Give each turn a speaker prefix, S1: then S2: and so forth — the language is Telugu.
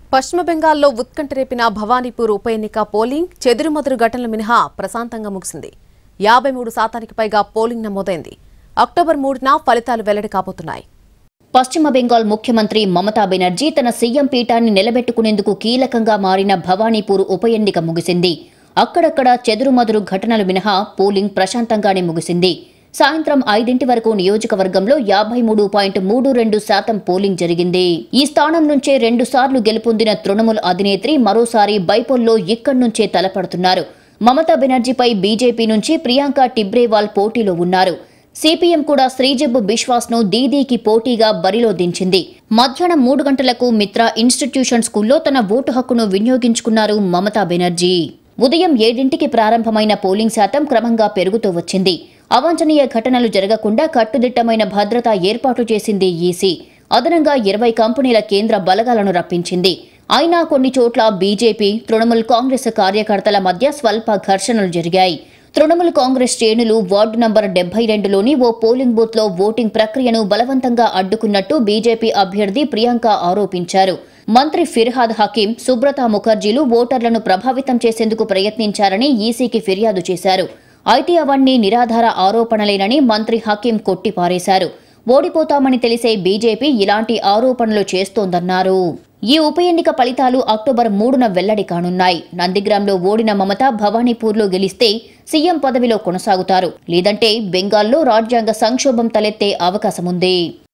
S1: పశ్చిమ బెంగాల్లో ఉత్కంఠ రేపిన భవానీపూర్ ఉప ఎన్నిక పోలింగ్ చెదురుమదురు ఘటనలు మినహా ప్రశాంతంగా ముగిసింది యాభై మూడు శాతానికి పైగా పోలింగ్ నమోదైంది అక్టోబర్ మూడున ఫలితాలు వెల్లడి కాబోతున్నాయి
S2: పశ్చిమ బెంగాల్ ముఖ్యమంత్రి మమతా బెనర్జీ తన సీఎం పీఠాన్ని నిలబెట్టుకునేందుకు కీలకంగా మారిన భవానీపూర్ ఉప ఎన్నిక ముగిసింది అక్కడక్కడ చెదురుమదురు ఘటనలు మినహా పోలింగ్ ప్రశాంతంగానే ముగిసింది సాయంత్రం ఐదింటి వరకు నియోజకవర్గంలో యాభై మూడు పాయింట్ మూడు రెండు శాతం పోలింగ్ జరిగింది ఈ స్థానం నుంచే రెండు సార్లు గెలుపొందిన తృణమూల్ అధినేత్రి మరోసారి బైపోల్లో ఇక్కడి నుంచే తలపడుతున్నారు మమతా బెనర్జీపై బీజేపీ నుంచి ప్రియాంక టిబ్రేవాల్ పోటీలో ఉన్నారు సిపిఎం కూడా శ్రీజబ్బు బిశ్వాస్ ను దీదీకి పోటీగా బరిలో దించింది మధ్యాహ్నం మూడు గంటలకు మిత్ర ఇన్స్టిట్యూషన్ స్కూల్లో తన ఓటు హక్కును వినియోగించుకున్నారు మమతా బెనర్జీ ఉదయం ఏడింటికి ప్రారంభమైన పోలింగ్ శాతం క్రమంగా పెరుగుతూ వచ్చింది అవాంఛనీయ ఘటనలు జరగకుండా కట్టుదిట్టమైన భద్రత ఏర్పాటు చేసింది ఈసీ అదనంగా ఇరవై కంపెనీల కేంద్ర బలగాలను రప్పించింది అయినా కొన్ని చోట్ల బీజేపీ తృణమూల్ కాంగ్రెస్ కార్యకర్తల మధ్య స్వల్ప ఘర్షణలు జరిగాయి తృణమూల్ కాంగ్రెస్ శ్రేణులు వార్డు నంబర్ డెబ్బై రెండులోని ఓ పోలింగ్ బూత్ లో ఓటింగ్ ప్రక్రియను బలవంతంగా అడ్డుకున్నట్టు బీజేపీ అభ్యర్థి ప్రియాంక ఆరోపించారు మంత్రి ఫిర్హాద్ హకీం సుబ్రతా ముఖర్జీలు ఓటర్లను ప్రభావితం చేసేందుకు ప్రయత్నించారని ఈసీకి ఫిర్యాదు చేశారు అయితే అవన్నీ నిరాధార ఆరోపణలేనని మంత్రి హకీం కొట్టిపారేశారు ఓడిపోతామని తెలిసే బీజేపీ ఇలాంటి ఆరోపణలు చేస్తోందన్నారు ఈ ఉప ఎన్నిక ఫలితాలు అక్టోబర్ మూడున వెల్లడి కానున్నాయి నందిగ్రామ్లో ఓడిన మమత భవానీపూర్లో గెలిస్తే సీఎం పదవిలో కొనసాగుతారు లేదంటే బెంగాల్లో రాజ్యాంగ సంక్షోభం తలెత్తే అవకాశముంది